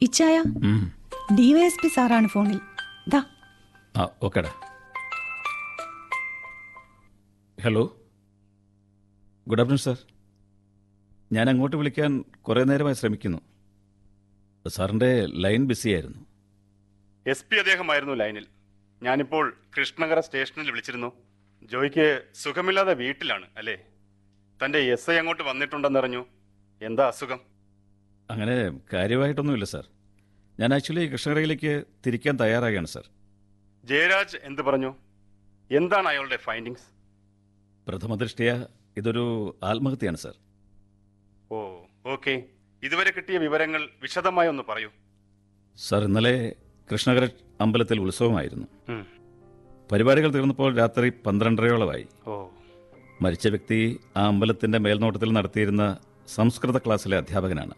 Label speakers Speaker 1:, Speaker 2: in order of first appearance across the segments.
Speaker 1: ഇച്ചായ
Speaker 2: ഉം.
Speaker 1: ഡിവൈഎസ്പി സാറാണ് ഫോണിൽ ദാ
Speaker 2: ആ ഓക്കേടാ ഹലോ ഗുഡ് ആഫ്റ്റർനൂൺ സാർ ഞാൻ അങ്ങോട്ട് വിളിക്കാൻ കുറേ നേരമായി ശ്രമിക്കുന്നു സാറിൻ്റെ ലൈൻ ബിസിയായിരുന്നു
Speaker 3: എസ് പി അദ്ദേഹമായിരുന്നു ലൈനിൽ ഞാനിപ്പോൾ കൃഷ്ണകര സ്റ്റേഷനിൽ വിളിച്ചിരുന്നു ജോയ്ക്ക് സുഖമില്ലാതെ വീട്ടിലാണ് അല്ലേ തന്റെ എസ് ഐ അങ്ങോട്ട് വന്നിട്ടുണ്ടെന്നറിഞ്ഞു എന്താ അസുഖം
Speaker 2: അങ്ങനെ കാര്യമായിട്ടൊന്നുമില്ല സാർ ഞാൻ ആക്ച്വലി കൃഷ്ണകരയിലേക്ക് തിരിക്കാൻ തയ്യാറാകുകയാണ് സാർ
Speaker 3: ജയരാജ് എന്ത് പറഞ്ഞു എന്താണ് അയാളുടെ ഫൈൻഡിങ്സ്
Speaker 2: പ്രഥമ ദൃഷ്ടിയ ഇതൊരു ആത്മഹത്യയാണ് സാർ
Speaker 3: ഓ ഓക്കെ ഇതുവരെ കിട്ടിയ വിവരങ്ങൾ വിശദമായി ഒന്ന് പറയൂ
Speaker 2: സാർ ഇന്നലെ കൃഷ്ണകര അമ്പലത്തിൽ ഉത്സവമായിരുന്നു
Speaker 3: ഉം.
Speaker 2: പരിപാടികൾ തീർന്നപ്പോൾ രാത്രി പന്ത്രണ്ടരയോളമായി
Speaker 3: ഓ
Speaker 2: മരിച്ച വ്യക്തി ആ അമ്പലത്തിന്റെ മേൽനോട്ടത്തിൽ നടത്തിയിരുന്ന സംസ്കൃത ക്ലാസ്സിലെ അധ്യാപകനാണ്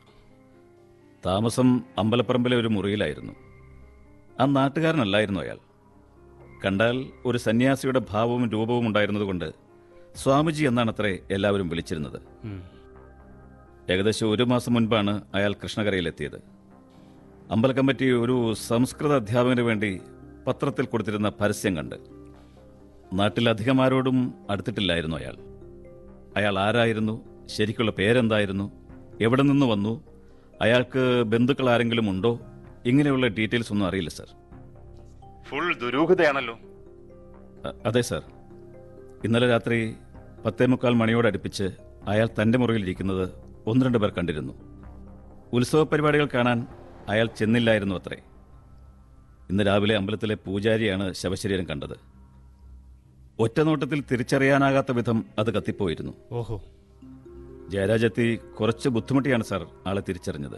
Speaker 2: താമസം അമ്പലപ്പറമ്പിലെ ഒരു മുറിയിലായിരുന്നു ആ നാട്ടുകാരനല്ലായിരുന്നു അയാൾ കണ്ടാൽ ഒരു സന്യാസിയുടെ ഭാവവും രൂപവും ഉണ്ടായിരുന്നതുകൊണ്ട് സ്വാമിജി എന്നാണത്രേ എല്ലാവരും വിളിച്ചിരുന്നത്
Speaker 3: ഉം.
Speaker 2: ഏകദേശം ഒരു മാസം മുൻപാണ് അയാൾ കൃഷ്ണകരയിലെത്തിയത് അമ്പല കമ്മിറ്റി ഒരു സംസ്കൃത അധ്യാപകന് വേണ്ടി പത്രത്തിൽ കൊടുത്തിരുന്ന പരസ്യം കണ്ട് നാട്ടിൽ അധികം ആരോടും അടുത്തിട്ടില്ലായിരുന്നു അയാൾ അയാൾ ആരായിരുന്നു ശരിക്കുള്ള പേരെന്തായിരുന്നു എവിടെ നിന്ന് വന്നു അയാൾക്ക് ബന്ധുക്കൾ ആരെങ്കിലും ഉണ്ടോ ഇങ്ങനെയുള്ള ഡീറ്റെയിൽസ് ഒന്നും അറിയില്ല സർ
Speaker 3: ഫുൾ ദുരൂഹതയാണല്ലോ
Speaker 2: അ- അതെ സർ ഇന്നലെ രാത്രി പത്തേ മുക്കാൽ മണിയോടടുപ്പിച്ച് അയാൾ തന്റെ മുറിയിലിരിക്കുന്നത് ഒന്ന് രണ്ട് പേർ കണ്ടിരുന്നു ഉത്സവ പരിപാടികൾ കാണാൻ അയാൾ ചെന്നില്ലായിരുന്നു അത്രേ ഇന്ന് രാവിലെ അമ്പലത്തിലെ പൂജാരിയാണ് ശവശരീരം കണ്ടത് ഒറ്റനോട്ടത്തിൽ തിരിച്ചറിയാനാകാത്ത വിധം അത് കത്തിപ്പോയിരുന്നു
Speaker 3: ഓഹോ
Speaker 2: ജയരാജെത്തി കുറച്ച് ബുദ്ധിമുട്ടിയാണ് സാർ ആളെ തിരിച്ചറിഞ്ഞത്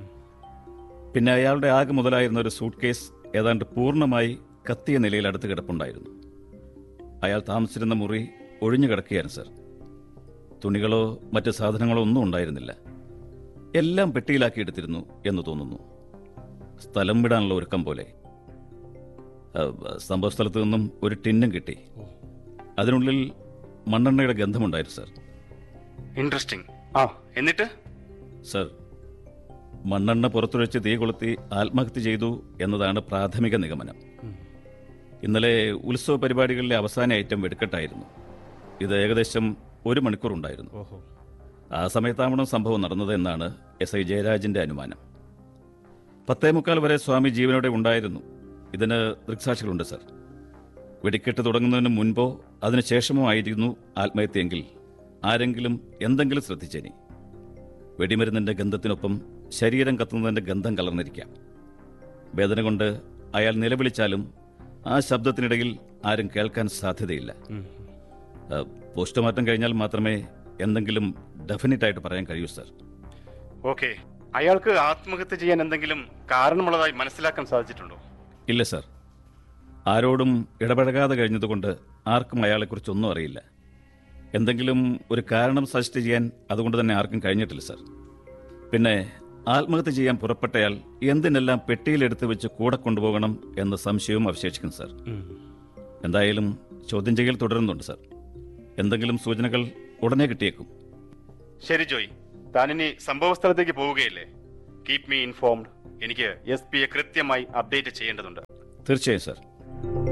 Speaker 2: പിന്നെ അയാളുടെ ആകെ മുതലായിരുന്ന ഒരു സൂട്ട് കേസ് ഏതാണ്ട് പൂർണ്ണമായി കത്തിയ നിലയിൽ അടുത്ത് കിടപ്പുണ്ടായിരുന്നു അയാൾ താമസിച്ചിരുന്ന മുറി ഒഴിഞ്ഞു കിടക്കുകയാണ് സർ തുണികളോ മറ്റ് സാധനങ്ങളോ ഒന്നും ഉണ്ടായിരുന്നില്ല എല്ലാം പെട്ടിയിലാക്കി എടുത്തിരുന്നു എന്ന് തോന്നുന്നു സ്ഥലം വിടാനുള്ള ഒരുക്കം പോലെ ആ, സംഭവ സ്ഥലത്ത് നിന്നും ഒരു ടിന്നും കിട്ടി അതിനുള്ളിൽ മണ്ണെണ്ണയുടെ ഗന്ധമുണ്ടായിരുന്നു സർ
Speaker 3: ഇൻട്രസ്റ്റിംഗ് ആ എന്നിട്ട്
Speaker 2: സർ മണ്ണെണ്ണ പുറത്തുവച്ച് തീ കൊളുത്തി ആത്മഹത്യ ചെയ്തു എന്നതാണ് പ്രാഥമിക നിഗമനം ഇന്നലെ ഉത്സവ പരിപാടികളിലെ അവസാന ഐറ്റം വെടിക്കെട്ടായിരുന്നു ഇത് ഏകദേശം ഒരു മണിക്കൂർ ഉണ്ടായിരുന്നു
Speaker 3: ഓഹോ
Speaker 2: ആ സമയത്താവണം സംഭവം നടന്നത് എന്നാണ് എസ് ഐ ജയരാജിന്റെ അനുമാനം പത്തേ മുക്കാൽ വരെ സ്വാമി ജീവനോടെ ഉണ്ടായിരുന്നു ഇതിന് ദൃക്സാക്ഷികളുണ്ട് സർ വെടിക്കെട്ട് തുടങ്ങുന്നതിന് മുൻപോ അതിനുശേഷമോ ആയിരുന്നു ആത്മഹത്യയെങ്കിൽ ആരെങ്കിലും എന്തെങ്കിലും ശ്രദ്ധിച്ചേനി വെടിമരുന്നിന്റെ ഗന്ധത്തിനൊപ്പം ശരീരം കത്തുന്നതിന്റെ ഗന്ധം കലർന്നിരിക്കാം വേദന കൊണ്ട് അയാൾ നിലവിളിച്ചാലും ആ ശബ്ദത്തിനിടയിൽ ആരും കേൾക്കാൻ സാധ്യതയില്ല ആ, പോസ്റ്റ്മോർട്ടം കഴിഞ്ഞാൽ മാത്രമേ എന്തെങ്കിലും ഡെഫിനറ്റ് ആയിട്ട് പറയാൻ കഴിയൂ സർ
Speaker 3: ഓക്കെ അയാൾക്ക് ആത്മഹത്യ ചെയ്യാൻ എന്തെങ്കിലും കാരണമുള്ളതായി മനസ്സിലാക്കാൻ സാധിച്ചിട്ടുണ്ടോ
Speaker 2: ഇല്ല സർ ആരോടും ഇടപഴകാതെ കഴിഞ്ഞതുകൊണ്ട് ആർക്കും അയാളെക്കുറിച്ചൊന്നും അറിയില്ല എന്തെങ്കിലും ഒരു കാരണം സജസ്റ്റ് ചെയ്യാൻ അതുകൊണ്ട് തന്നെ ആർക്കും കഴിഞ്ഞിട്ടില്ല സർ പിന്നെ ആത്മഹത്യ ചെയ്യാൻ പുറപ്പെട്ടയാൾ എന്തിനെല്ലാം പെട്ടിയിലെടുത്ത് വെച്ച് കൂടെ കൊണ്ടുപോകണം എന്ന സംശയവും അവശേഷിക്കും സർ എന്തായാലും ചോദ്യം ചെയ്യൽ തുടരുന്നുണ്ട് സർ എന്തെങ്കിലും സൂചനകൾ ഉടനെ കിട്ടിയേക്കും
Speaker 3: ശരി ജോയ് താനിനി സംഭവ സ്ഥലത്തേക്ക് പോവുകയല്ലേ കീപ് മീ ഇൻഫോംഡ് എനിക്ക് എസ് പിയെ കൃത്യമായി അപ്ഡേറ്റ് ചെയ്യേണ്ടതുണ്ട്
Speaker 2: തീർച്ചയായും സർ